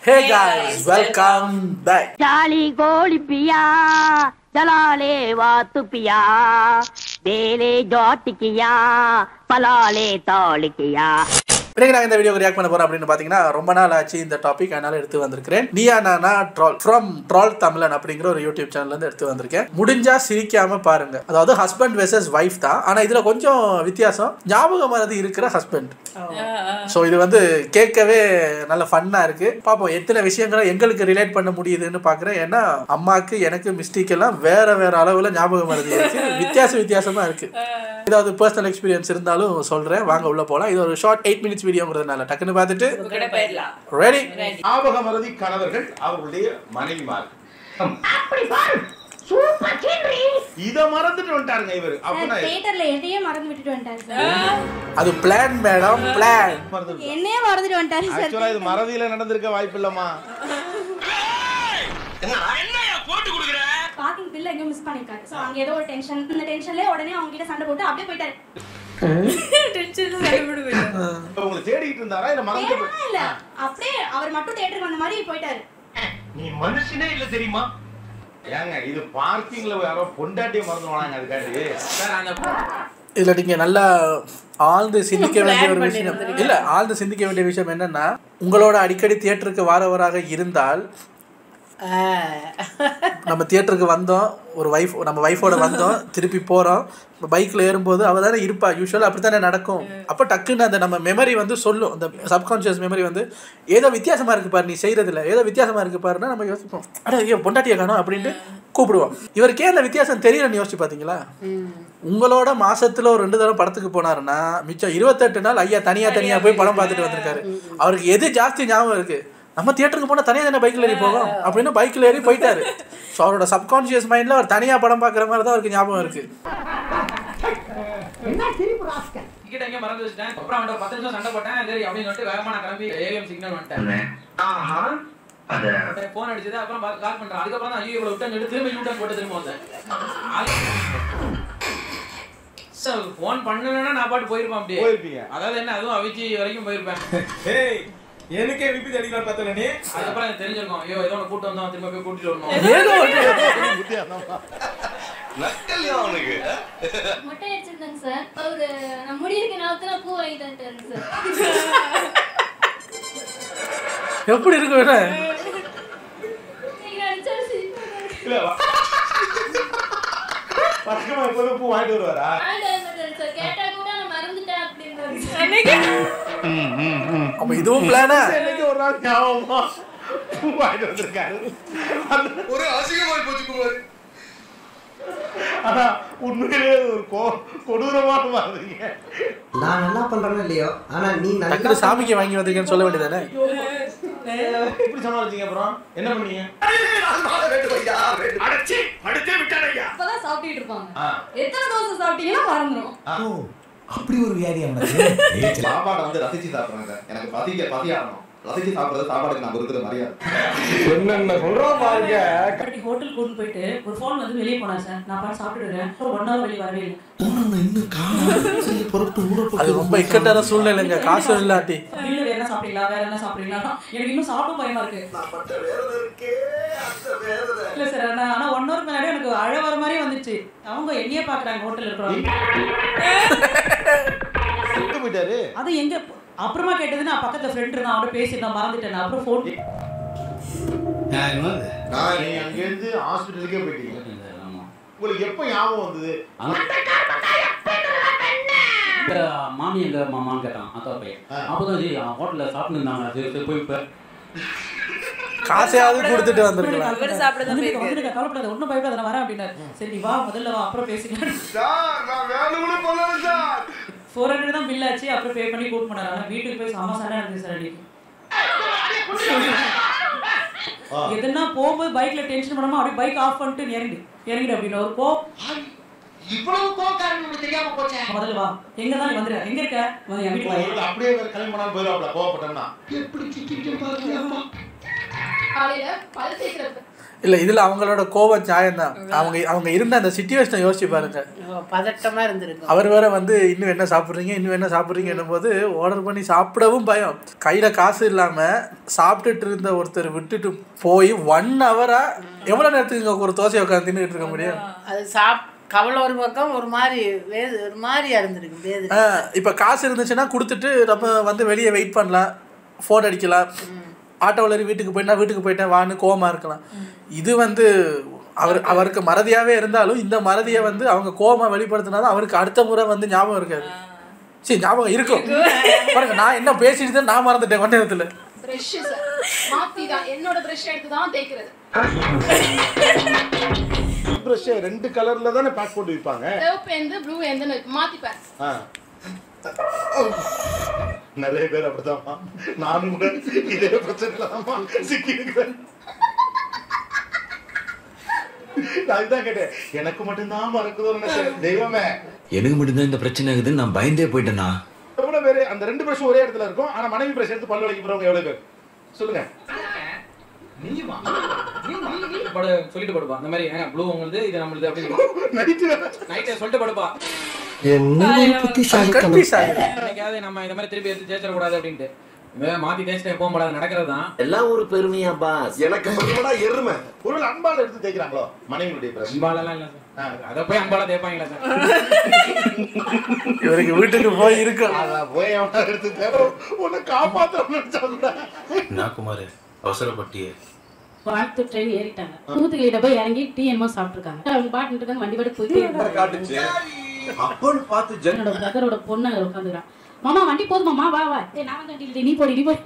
ஹே guys welcome back जाली गोली पिया जलाले वातु पिया बेले जौट किया पलाले तौल किया இன்னைக்கு நான் இந்த வீடியோக்கு ரியாக்ட் பண்ண போறேன் அப்படின்னு பாத்தீங்கன்னா ரொம்ப நாள் ஆச்சு இந்த டாபிக் அதனால எடுத்து வந்திருக்கிறேன் நீயா நானா ட்ரால் ஃப்ரம் ட்ரால் தமிழன் அப்படிங்கிற ஒரு யூடியூப் சேனல்ல இருந்து எடுத்து வந்திருக்கேன் முடிஞ்சா சிரிக்காம பாருங்க அதாவது ஹஸ்பண்ட் வெர்சஸ் வைஃப் தான் ஆனா இதுல கொஞ்சம் வித்தியாசம் ஞாபகம் மறதி இருக்கிற ஹஸ்பண்ட் ஸோ இது வந்து கேட்கவே நல்ல ஃபன்னா இருக்கு பார்ப்போம் எத்தனை விஷயங்களை எங்களுக்கு ரிலேட் பண்ண முடியுதுன்னு பார்க்குறேன் ஏன்னா அம்மாக்கு எனக்கு மிஸ்டேக் எல்லாம் வேற வேற அளவில் ஞாபகம் மறதி இருக்கு வித்தியாச வித்தியாசமா இருக்கு ஏதாவது பர்சனல் எக்ஸ்பீரியன்ஸ் இருந்தாலும் சொல்றேன் வாங்க உள்ள போலாம் இது ஒரு ஷார்ட் எயிட் மினிட்ஸ் வீடியோங்கிறதுனால டக்குன்னு பார்த்துட்டு உங்ககிட்ட போயிடலாம் ரெடி ஞாபக மறதி கணவர்கள் அவர்களுடைய மனைவிமார் இத மறந்துட்டு வந்துட்டாருங்க இவர் அப்படின்னா தியேட்டர்ல எதையே மறந்து விட்டுட்டு வந்துட்டாரு சார் அது பிளான் மேடம் பிளான் மறந்து என்னையே மறந்துட்டு வந்துட்டாரு சார் ஆக்சுவலா இது மறதியில நடந்திருக்க வாய்ப்பு இல்லம்மா பார்க்கிங் பில்ல எங்கேயும் மிஸ் பண்ணிருக்காரு சோ அங்க ஏதோ ஒரு டென்ஷன் இந்த டென்ஷன்லயே உடனே அவங்க கிட்ட சண்டை போட்டு அப்படியே போயிட்டாரு உங்களை தேடிட்டு இருந்தாரா இல்ல மறந்து தேவையே இல்ல அப்படியே அவர் மட்டும் தியேட்டருக்கு வந்த மாதிரி போயிட்டாரு நீ மனுஷனே இல்ல தெரியுமா ஏங்க இது பார்க்கிங்ல யாரோ பொண்டாட்டியை மறந்து போனாங்க அதுக்காண்டி இதுல நீங்க நல்லா ஆழ்ந்து சிந்திக்க வேண்டிய ஒரு விஷயம் இல்ல ஆழ்ந்து சிந்திக்க வேண்டிய விஷயம் என்னன்னா உங்களோட அடிக்கடி தியேட்டருக்கு வாரவராக இருந்தால் நம்ம தியேட்டருக்கு வந்தோம் ஒரு வைஃப் நம்ம வைஃபோட வந்தோம் திருப்பி போகிறோம் பைக்கில் ஏறும்போது அவள் தானே இருப்பா யூஸ்வலாக அப்படி தானே நடக்கும் அப்போ டக்குன்னு அந்த நம்ம மெமரி வந்து சொல்லும் அந்த சப்கான்ஷியஸ் மெமரி வந்து ஏதோ வித்தியாசமாக இருக்கு பாரு நீ செய்கிறதுல ஏதோ வித்தியாசமாக இருக்கு பாருன்னா நம்ம யோசிப்போம் அட ஐயோ பொண்டாட்டியை காணோம் அப்படின்ட்டு கூப்பிடுவோம் இவருக்கே அந்த வித்தியாசம் தெரியலன்னு யோசிச்சு பார்த்தீங்களா உங்களோட மாசத்துல ஒரு ரெண்டு தடவை படத்துக்கு போனாருன்னா மிச்சம் இருபத்தெட்டு நாள் ஐயா தனியா தனியா போய் படம் பார்த்துட்டு வந்திருக்காரு அவருக்கு எது ஜாஸ்தி ஞாபகம் இருக்கு நம்ம தியேட்டருக்கு போனால் தனியாக தானே பைக்கில் ஏறி போகும் அப்படின்னு பைக்கில் ஏறி போயிட்டாரு ஸோ அவரோட சப்கான்ஷியஸ் மைண்டில் அவர் தனியாக படம் பார்க்குற மாதிரி தான் அவருக்கு ஞாபகம் இருக்கு டிக்கெட் எங்க மறந்து வச்சிட்டேன் அப்புறம் அவன்கிட்ட பத்து நிமிஷம் சண்டை போட்டேன் சரி அப்படின்னு சொல்லிட்டு வேகமா நான் கிளம்பி ஏவிஎம் சிக்னல் வந்துட்டேன் ஆஹா அத போன் அடிச்சது அப்புறம் கால் பண்றேன் அதுக்கப்புறம் தான் ஐயோ இவ்வளவு விட்டு எடுத்து திரும்ப யூட்டன் போட்டு திரும்ப வந்தேன் சார் ஃபோன் பண்ணலன்னா நான் பாட்டு போயிருப்பேன் அப்படியே போயிருப்பீங்க. அதாவது என்ன அதுவும் அவிச்சி வரைக்கும் போயிருப்பேன் ஏய் எனக்கே ரிப்பீட் அடிக்கலாம் பார்த்தேன் நீ அதுக்கப்புறம் எனக்கு தெரிஞ்சிருக்கும் ஐயோ ஏதோ ஒன்று கூட்டு வந்தோம் திரும்ப போய் கூட்டிட்டு வரணும் ஏதோ ஒன்று வித்தியாசமா மொட்டை அடிச்சிருந்தேங்க சார் அவரு நான் முடி இருக்க நேரத்துல பூ வாங்கி தந்துட்டாருங்க சார் எப்படி இருக்கு வேணா நீங்க நினைச்சாலும் சிரிப்பாங்க. இல்ல பக்கமா எப்போதும் பூ வாங்கிட்டு வருவாரா வாங்கிட்டு வர மாட்டாரு சார் கேட்டா கூட நான் மறந்துட்டேன் அப்படின்னு அப்போ இதுவும் பிளானா என்னைக்கு ஒரு நாள் ஞாபகமா பூ வாங்கிட்டு வந்திருக்காரு அந்த- ஒரு அசிங்கமாய் போச்சு குமார் ஆனா உண்மையிலேயே அது ஒரு கொ- கொடூரமான மாதிரிங்க நான் நல்லா பண்றேனோ இல்லையோ ஆனா நீ நல்லா டக்குனு சாமிக்கு வாங்கி வந்திருக்கேன்னு சொல்ல வேண்டியதானே எப்படி சமாளிச்சீங்க அப்புறம் என்ன பண்ணீங்க அடைச்சி அடுத்தே விட்டாரையா இப்பதான் சாப்பிட்டுட்டு இருப்பாங்க ஆ. எத்தனை தோசை சாப்பிட்டீங்கன்னா மறந்துடும் அப்படி ஒரு வியாதி அவனுக்கு சாப்பாடை வந்து ரசிச்சு சாப்பிடுறாங்க எனக்கு பதிக்க பதியாகணும் ரசிச்சு சாப்பிடுறது சாப்பாடுக்கு நான் இருக்கிற மரியாதை என்னென்ன சொல்றான் பாருங்க ஹோட்டல் கூட்டு போயிட்டு ஒரு ஃபோன் வந்து வெளியே போனா சார் நான் பாட்டு சாப்பிட்டு இருக்கேன் ஒன் ஹவர் வெளியே வரவே இல்லை இன்னும் காணும் சரி பொறுப்பு ஊட அது ரொம்ப இக்கட்டான சூழ்நிலைங்க காசு இல்லாட்டி பில்லு வேற என்ன சாப்பிட்டீங்களா வேற என்ன சாப்பிட்டீங்களா எனக்கு இன்னும் சாப்பிடும் பயமா இருக்கு இல்ல சார் ஆனா ஆனா ஒன் ஹவர் முன்னாடி எனக்கு அழ வர மாதிரி வந்துச்சு அவங்க என்னையே பாக்குறாங்க ஹோட்டல் இருக்கிறவங்க எங்க போயிட்டாரு அது எங்க அப்புறமா கேட்டது நான் பக்கத்துல ஃப்ரெண்ட் இருந்தான் அவட பேசிட்டு மறந்துட்டேன் நான் அப்புறம் ஃபோன் நான் நீங்க அங்க இருந்து ஹாஸ்பிட்டலுக்கே போயிட்டீங்க உங்களுக்கு எப்ப ஞாபகம் வந்தது மாமி எங்க மாமான்னு கேட்டான் அக்கா பையன் அப்போதான் சரி ஹோட்டல்ல சாப்பிட்டு இருந்தாங்க சரி சரி போய் இப்ப காசையாவது கொடுத்துட்டு வந்திருக்கலாம் இவர் சாப்பிட வந்துருக்க கவலைப்படாத ஒன்றும் பயப்படாத நான் வரேன் அப்படின்னாரு சரி நீ வா முதல்ல வா அப்புறம் பேசிக்கலாம் சார் நான் வேணும்னு பண்ணல சார் ஃபோர் ஹண்ட்ரட் தான் பில் ஆச்சு அப்புறம் பே பண்ணி கூட்டு போனாரு ஆனா வீட்டுக்கு போய் செம்ம சண்டை இருந்துச்சு சார் அன்னைக்கு எதுனா போகும்போது பைக்ல டென்ஷன் பண்ணாம அப்படியே பைக் ஆஃப் பண்ணிட்டு நீ இறங்கு இறங்கிடு அப்படின்னு ஒரு போ இவ்வளவு கோக்காரன் உங்களுக்கு தெரியாம போச்சே முதல்ல வா எங்க தான் நீ வந்துரு எங்க இருக்க வந்து என் வீட்டுக்கு வா. ஒருவேளை அப்படியே வேற கிளம்பி போனாலும் போயிடுவாப்ல கோவப்பட்டோம்னா எப்படி சிக்கிட்டு பாருங்க அம்மா காலையில பல் தேய்க்கிறப்ப இல்லை இதில் அவங்களோட கோபம் நியாயம்தான் அவங்க அவங்க இருந்த அந்த சுச்சுவேஷனை யோசிச்சு பாருங்க பதட்டமா இருந்திருக்கும் அவர் வேற வந்து இன்னும் என்ன சாப்பிட்றீங்க இன்னும் என்ன சாப்பிட்றீங்கன்னும் போது ஆர்டர் பண்ணி சாப்பிடவும் பயம் கையில் காசு இல்லாமல் சாப்பிட்டுட்டு இருந்த ஒருத்தர் விட்டுட்டு போய் ஒன் ஹவராக எவ்வளோ நேரத்துக்கு இங்க ஒரு தோசை உட்காந்து தின்னுட்டு இருக்க முடியும் அது சாப் கவலை ஒரு பக்கம் ஒரு மாதிரி வேது ஒரு மாதிரியா இருந்திருக்கு வேது இப்போ காசு இருந்துச்சுன்னா கொடுத்துட்டு நம்ம வந்து வெளியே வெயிட் பண்ணலாம் ஃபோன் அடிக்கலாம் ஆட்டோவில் ஏறி வீட்டுக்கு போயிட்டா வீட்டுக்கு போயிட்டேன் வான்னு கோவமா இருக்கலாம் இது வந்து அவர் அவருக்கு மறதியாகவே இருந்தாலும் இந்த மறதியை வந்து அவங்க கோவமா வெளிப்படுத்தினாதான் அவருக்கு அடுத்த முறை வந்து ஞாபகம் இருக்காது சரி ஞாபகம் இருக்கும் பாருங்க நான் என்ன பேசிட்டு தான் நான் மறந்துட்டேன் கொஞ்ச நேரத்தில் பிரஷ் சார் மாத்தி தான் என்னோட பிரஷ் எடுத்து தான் தேய்க்கிறது ப்ரஷ் ரெண்டு கலர்ல தானே பேக் போட்டு விற்பாங்க சிவப்பு எந்த ப்ளூ எந்தன்னு மாத்திப்பேன் ஆ. நிறைய பேர் அப்படிதான்மா நானும் கூட இதே பிரச்சனையில தான்மா சிக்கி இருக்கிறேன் நான் இதுதான் கேட்டேன் எனக்கு மட்டும்தான் மறக்குதோன்னு நினைச்சேன். தெய்வமே எனக்கு மட்டும்தான் இந்த பிரச்சனை இருக்குதுன்னு நான் பயந்தே போயிட்டேன்னா எவ்வளவு பேரு அந்த ரெண்டு பிரஷ் ஒரே இடத்துல இருக்கும் ஆனா மனைவி பிரஷ் எடுத்து பல்லு வலிக்கு போறவங்க எவ்வளவு பேர் சொல்லுங்க நீயுமா? நீ நீ- நீ படு சொல்லிட்டு படுப்பா இந்த மாதிரி ஏங்க ப்ளூ உங்களுது இது நம்மளுது அப்படின்னு நைட்டே சொல்லிட்டு படுப்பா என்ன என்னைக்காவது நம்ம இந்த மாதிரி திருப்பி எடுத்து தேய்ச்சிடக்கூடாது அப்படின்ட்டு இந்த மாதிரி மாத்தி தேய்ச்சிட்டே போக முடியாது நடக்கிறது தான் எல்லாம் ஒரு பெருமையா பாஸ் எனக்கு மட்டும்டா எருமை ஒருவேளை அன்பால எடுத்து தேய்க்கிறாங்களோ மனைவியுடைய பிரஷ் அன்பாலெல்லாம் இல்ல சார் அதை போய் அன்பால தேய்ப்பாங்களா சார் இவருக்கு வீட்டுக்கு போய் இருக்கும் அதான் போய் அவனை எடுத்து தேவை உன்னை காப்பாத்தணும்னு நினைச்சா கூட நான் குமார் அவசரப்பட்டியே வாழ்த்து ட்ரெயின் ஏறிட்டாங்க தூத்துக்குடியில போய் இறங்கி டீ என்னமோ சாப்பிட்டுருக்காங்க அவங்க பாட்டு இருக்காங்க வண்டி பாட்டு போயிட்டே இருக்காங்க காட்டுச்சு அப்பன்னு பார்த்து ஜன் என்னோட பிரதரோட பொண்ணு அங்க உட்காந்துக்கிறான் மாமா வண்டி போதுமாமா வா வா ஏ நான் வந்து வண்டி நீ போடி நீ போய்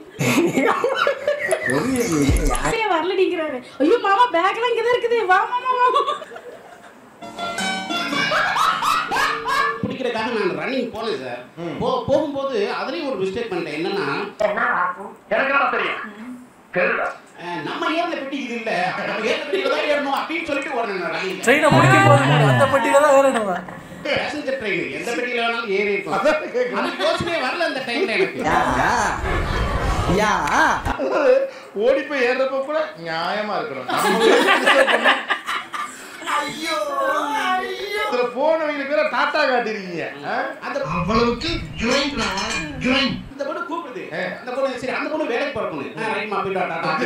யாரே வரலடிங்கிறாரு ஐயோ மாமா பேக்லாம் இங்கதான் இருக்குது வா மாமா மாமா பிடிக்கிறதுக்காக நான் ரன்னிங் போனேன் சார் போ போகும்போது அதுலயும் ஒரு மிஸ்டேக் பண்ணிட்டேன் என்னன்னா எனக்கு தெரியும் அஹ், நம்ம ஏர்ல பெட்டி இது இல்ல நம்ம ஏர்ல பெட்டியில தான் ஏறணும் அப்படின்னு சொல்லிட்டு ஓடுறேன் நான் ரன்னிங் ட்ரெயினை முடிக்கும் போது அந்த பெட்டியில தான் ஏறணுமா பேசஞ்சர் ட்ரெயின் எந்த பெட்டியில வேணாலும் ஏறி இருக்கலாம் ஆனா யோசனையே வரல அந்த டைம்ல எனக்கு யா அதாவது ஓடி போய் ஏறுறப்ப கூட நியாயமா இருக்கணும் நம்ம போய் disturb பண்ணா, இதுல போனவங்க பேர டாட்டா காட்டிருக்கீங்க ஆ? அந்த அவ்வளவுக்கு ஜுவைன் ஜுவைன் இந்த பொண்ணு கூப்பிடுது அந்த பொண்ணு சரி அந்த பொண்ணு வேலைக்கு போற பொண்ணு ஆ, ரைட்மா போயிட்டு வா, டாடா.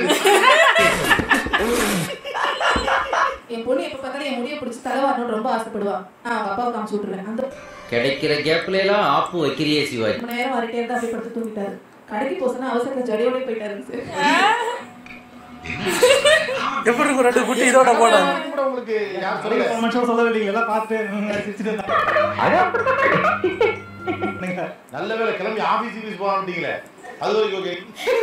என் பொண்ணு எப்ப பார்த்தாலும் என் முடிய பிடிச்சி தலைவாரணும்னு ரொம்ப ஆசைப்படுவா நான் அவங்க அப்பாவுக்கு காமிச்சு விட்டுருவேன் அந்த கிடைக்கிற கேப்ல எல்லாம் ஆப்பு வைக்கிறியே சிவாஜி மணி நேரம் வரட்டே இருந்தா அப்படியே படுத்து தூங்கிட்டாரு கடைக்கு போசனா அவசரத்துல ஜடியோட போயிட்டாரு சார் எப்படி இருக்கும் ரெண்டு குட்டி இதோட போன கூட உங்களுக்கு யார் சொல்லுங்க ஒரு மனுஷன் சொல்லவே இல்லைங்க எல்லாம் பார்த்து ம், சிரிச்சுட்டு இருந்தாங்க. நல்ல வேளை கிளம்பி ஆபீஸ் ஆபீஸ் போகாமட்டீங்களே அது வரைக்கும் ஓகே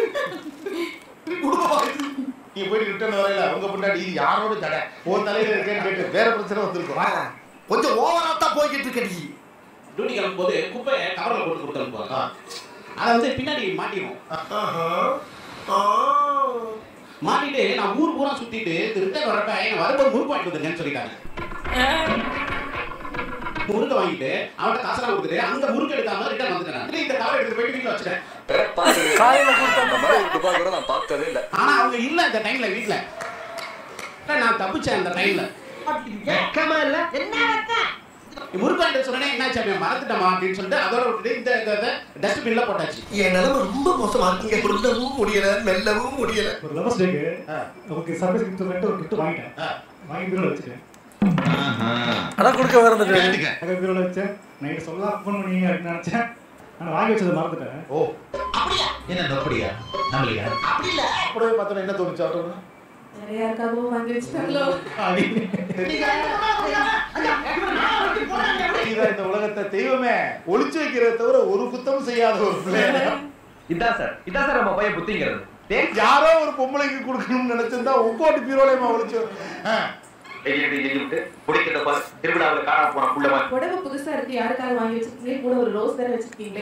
நீங்க போயிட்டு ரிட்டர்ன் வரையில உங்க பொண்டாட்டி இது யாரோட ஜடை ஒரு தலையில இருக்கேன்னு கேட்டு வேற பிரச்சனை வந்திருக்கும் கொஞ்சம் ஓவரா தான் போய்கிட்டு இருக்க நீ டியூட்டி கிளம்பும் போது குப்பையை கவர்ல போட்டு கொடுத்து அனுப்புவாங்க அதை வந்து பின்னாடி மாட்டிடுவோம் மாட்டிட்டு நான் ஊர் பூரா சுத்திட்டு ரிட்டர்ன் வரப்ப என்ன வரும்போது முறுக்கு வாங்கிட்டு வந்துருங்கன்னு சொல்லிட்டாங்க முறுக்க வாங்கிட்டு அவன்கிட்ட காசெல்லாம் கொடுத்துட்டு அந்த முறுக்கு எடுக்காம ரிட்டர்ன் வந்துட்டேன் இந்த கவர் எடுத்து போயிட்டு வீட்டுல வச்சுட்டேன் காலையில கொடுத்த துபாய் கூட நான் பார்த்ததே இல்லை ஆனா அவங்க இல்ல இந்த டைம்ல வீட்ல அப்புறம் நான் தப்பிச்சேன் அந்த டைம்ல வெக்கமா இல்ல முறுக்கு வாங்கிட்டு சொன்னேன் என்னாச்சு அப்படி மறந்துட்டமா அப்படின்னு சொல்லிட்டு அதோட விட்டுட்டு இந்த டஸ்ட்பின்ல போட்டாச்சு என் நிலைமை ரொம்ப மோசமா இருக்குங்க சொல்லவும் முடியல மெல்லவும் முடியல ஒரு லவர்ஸ் டேக்கு உங்களுக்கு சர்ப்ரைஸ் கிஃப்ட் சொல்லிட்டு ஒரு கிஃப்ட் வாங்கிட்டேன் வாங்கி பீரோல வச்சுட்டேன் அதான் கொடுக்க மறந்துட்டேன் அங்க பீரோல வச்சேன் நைட்டு சொல்ல ஃபோன் பண்ணீங்க அப்படின்னு நினைச்சேன் ஆனா வாங்கி வச்சதை மறந்துட்டேன் ஓ என்ன அப்படியா நம்மளுக்கு அப்படி இல்ல அப்படியே பார்த்தோன்னா என்ன தோணுச்சு அவரோட வேற யாருக்காகவும் வாங்கி வச்சுட்டாங்களோ இதான் இந்த உலகத்தை தெய்வமே ஒளிச்சு வைக்கிறத தவிர ஒரு குத்தம் செய்யாத ஒரு பிள்ளை இதான் சார் இதான் சார் நம்ம பையன் புத்திங்கிறது யாரோ ஒரு பொம்பளைக்கு கொடுக்கணும்னு நினைச்சிருந்தா உங்கோட்டி பீரோலையுமா ஒளிச்சு ஆ. பிடிக்கிறத பாரு திருவிழாவில் காணாம போன புள்ள மாதிரி புடவை புதுசா இருக்கு யாருக்காக வாங்கி வச்சிருக்கீங்க கூட ஒரு ரோஸ் வேற வச்சிருக்கீங்களே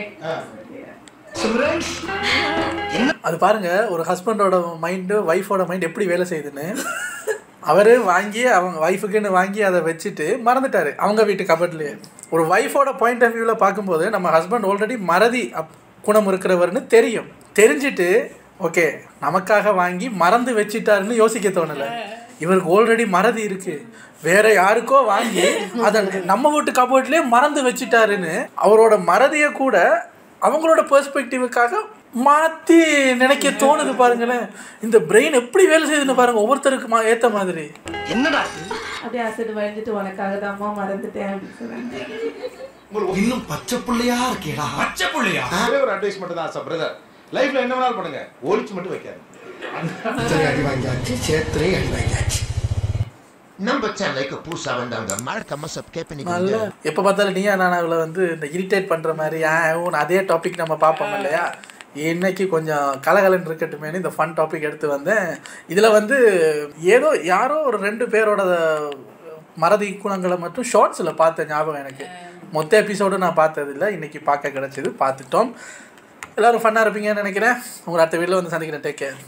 அது பாருங்க ஒரு ஹஸ்பண்டோட மைண்டு ஒய்ஃபோட மைண்ட் எப்படி வேலை செய்யுதுன்னு அவரு வாங்கி அவங்க ஒய்ஃபுக்குன்னு வாங்கி அதை வச்சுட்டு மறந்துட்டாரு அவங்க வீட்டு கபட்லேயே ஒரு ஒய்ஃபோட பாயிண்ட் ஆஃப் வியூவில் பார்க்கும்போது நம்ம ஹஸ்பண்ட் ஆல்ரெடி மறதி அப் குணம் இருக்கிறவர்னு தெரியும் தெரிஞ்சுட்டு ஓகே நமக்காக வாங்கி மறந்து வச்சிட்டாருன்னு யோசிக்க தோணலை இவருக்கு ஆல்ரெடி மறதி இருக்கு வேற யாருக்கோ வாங்கி அதை நம்ம வீட்டு கபோர்ட்லேயே மறந்து வச்சுட்டாருன்னு அவரோட மறதியை கூட அவங்களோட பெர்ஸ்பெக்டிவுக்காக மாற்றி நினைக்க தோணுது பாருங்களேன் இந்த பிரெயின் எப்படி வேலை செய்யுதுன்னு பாருங்க ஒவ்வொருத்தருக்கு மா ஏற்ற மாதிரி என்னடா அப்படியே அசடு வழிஞ்சிட்டு உனக்காக தான் அம்மா மறந்துட்டேன் அப்படின்னு சொன்னாங்க இன்னும் பச்சை புள்ளையா இருக்கேடா பச்சை புள்ளையா ஒரே ஒரு அட்வைஸ் மட்டும் தான் சார் பிரதர் லைஃப்ல என்ன வேணாலும் பண்ணுங்க ஒழிச்சு மட்டும் வைக்காது சரி அடி வாங்கியாச்சு சேத்திரை அடி வாங்கியாச்சு நம்ம சேனலுக்கு புதுசா வந்தவங்க மறக்காம சப்ஸ்கிரைப் நல்ல பண்ணிக்கோங்க எப்போ பார்த்தாலும் நீயா நானாவில் வந்து இந்த இரிட்டேட் பண்ணுற மாதிரி ஆ ஊன்னு அதே டாபிக் நம்ம பார்ப்போம் இல்லையா இன்னைக்கு கொஞ்சம் கலகலன்னு இருக்கட்டுமேனு இந்த ஃபன் டாபிக் எடுத்து வந்தேன் இதில் வந்து ஏதோ யாரோ ஒரு ரெண்டு பேரோட மறதி குணங்களை மட்டும் ஷார்ட்ஸில் பார்த்த ஞாபகம் எனக்கு மொத்த எபிசோடும் நான் பார்த்ததில்ல இன்னைக்கு பார்க்க கிடைச்சது பார்த்துட்டோம் எல்லாரும் ஃபன்னாக இருப்பீங்கன்னு நினைக்கிறேன் உங்களை அடுத்த வீட்டில் வந்து சந்திக்கிறேன் டேக் கேர்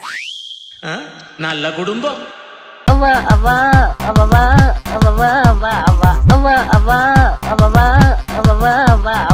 நல்ல குடும்பம் அவ அவ அவ அவ அவ அவ அவ அவ அவ அவ அவ அவ அவ அவ